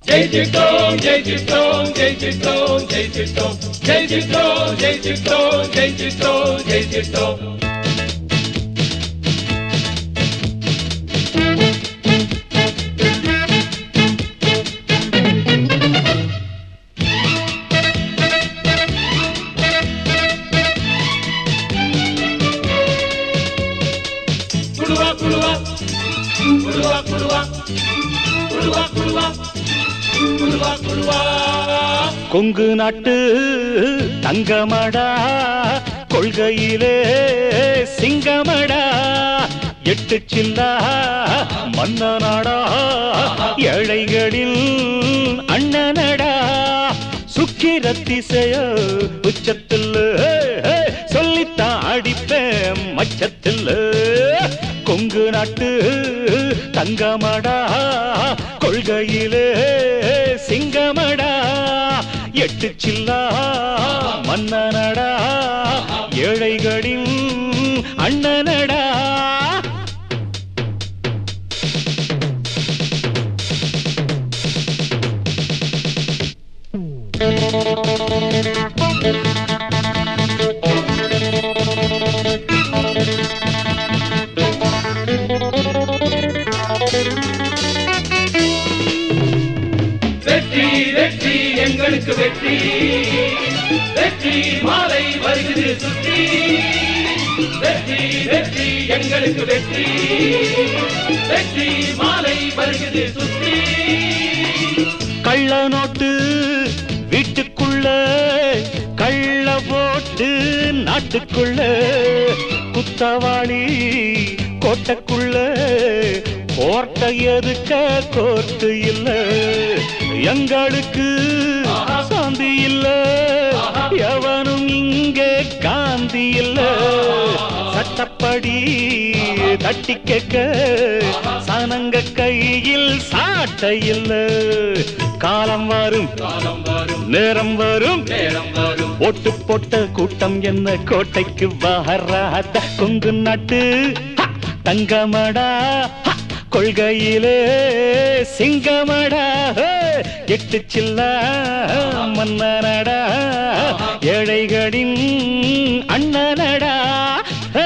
ஜெயிச்சிட்டோம் ஜெயிச்சிட்டோம் ஜெயிச்சிட்டோம் ஜெயிச்சிட்டோம் ஜெயிச்சிட்டோம் ஜெயிச்சிட்டோம் ஜெயிச்சிட்டோம் ஜெயிச்சிட்டோம் குழுவா குழுவா குழுவா குழுவா குழுவா குழுவா குழுவா குழுவா கொங்கு நாட்டு தங்கமடா கொள்கையிலே சிங்கமடா எட்டு சில்லா மன்னனடா ஏழைகளின் அண்ணனடா சுக்கிரத்திசைய உச்சத்தில் சொல்லித்தான் அடிப்பேன் மச்சத்தில் கொங்கு நாட்டு தங்கமடா கொள்கையிலே சிங்கமடா எட்டு சில்லா மன்னனடா ஏழைகளின் அண்ணனடா வெற்றி வெற்றி எங்களுக்கு வெற்றி வெற்றி மாலை வருகிறது சுற்றி வெற்றி வெற்றி எங்களுக்கு வெற்றி வெற்றி மாலை வருகிறது சுற்றி கள்ள நோட்டு வீட்டுக்குள்ள கள்ள போட்டு நாட்டுக்குள்ள குத்தவாளி கோட்டைக்குள்ள கோர்ட்டை எதுக்க கோர்ட்டு இல்ல எங்களுக்கு சாந்தி இல்ல எவனும் இங்கே காந்தி இல்ல சட்டப்படி தட்டி கேட்க சனங்க கையில் சாட்டை இல்ல காலம் வரும் காலம் வரும் நேரம் வரும் நேரம் வரும் ஓட்டு போட்ட கூட்டம் என்ன கோட்டைக்கு வராத கொங்கு நாட்டு ஹ! தங்கமடா ஹ! கொள்கையிலே சிங்கமடா ஹே! எட்டு சில்ல மன்னனடா ஏழைகளின் அண்ணனடா ஹே!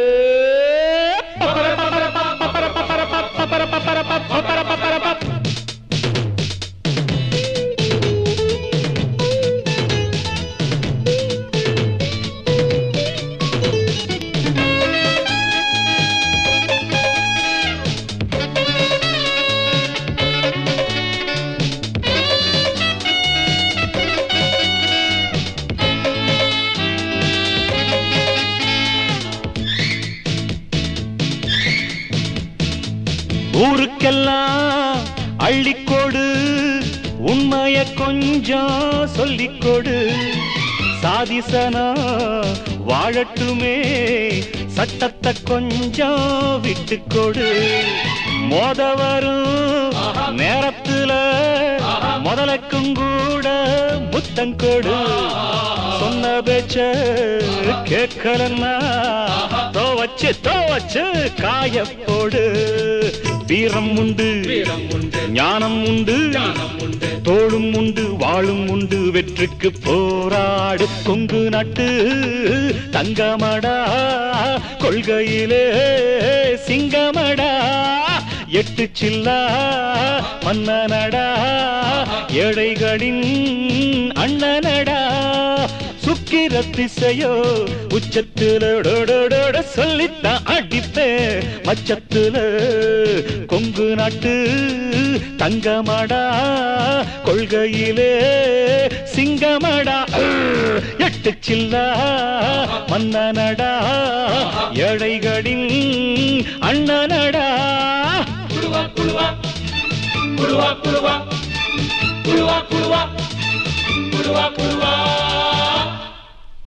ஊருக்கெல்லாம் அள்ளிக்கொடு உண்மைய கொஞ்சம் சொல்லிக்கொடு சாதிசனா வாழட்டுமே சட்டத்தை கொஞ்சம் விட்டுக்கொடு மோத வரும் நேரத்துல முதலக்கும் கூட முத்தங்கொடு சொன்ன பேச்ச கேட்கலன்னா தோவச்சு தோவச்சு காயப்போடு வீரம் உண்டு வீரம் உண்டு ஞானம் உண்டு ஞானம் உண்டு தோளும் உண்டு வாளும் உண்டு வெற்றிக்கு போராடு கொங்கு நட்டு தங்கமடா கொள்கையிலே சிங்கமடா எட்டு சில்லா மன்னனடா ஏழைகளின் அண்ணனடா சுக்கிர திசையோ உச்சத்துல டோடோடோட சொல்லித்தான் அடிப்பேன் மச்சத்துல கொங்கு நாட்டு தங்கமடா கொள்கையிலே சிங்கமடா எட்டு சில்லா மன்னனடா ஏழைகளின் அண்ணனடா குழுவா குழுவா குழுவா குழுவா குழுவா குழுவா குழுவா குழுவா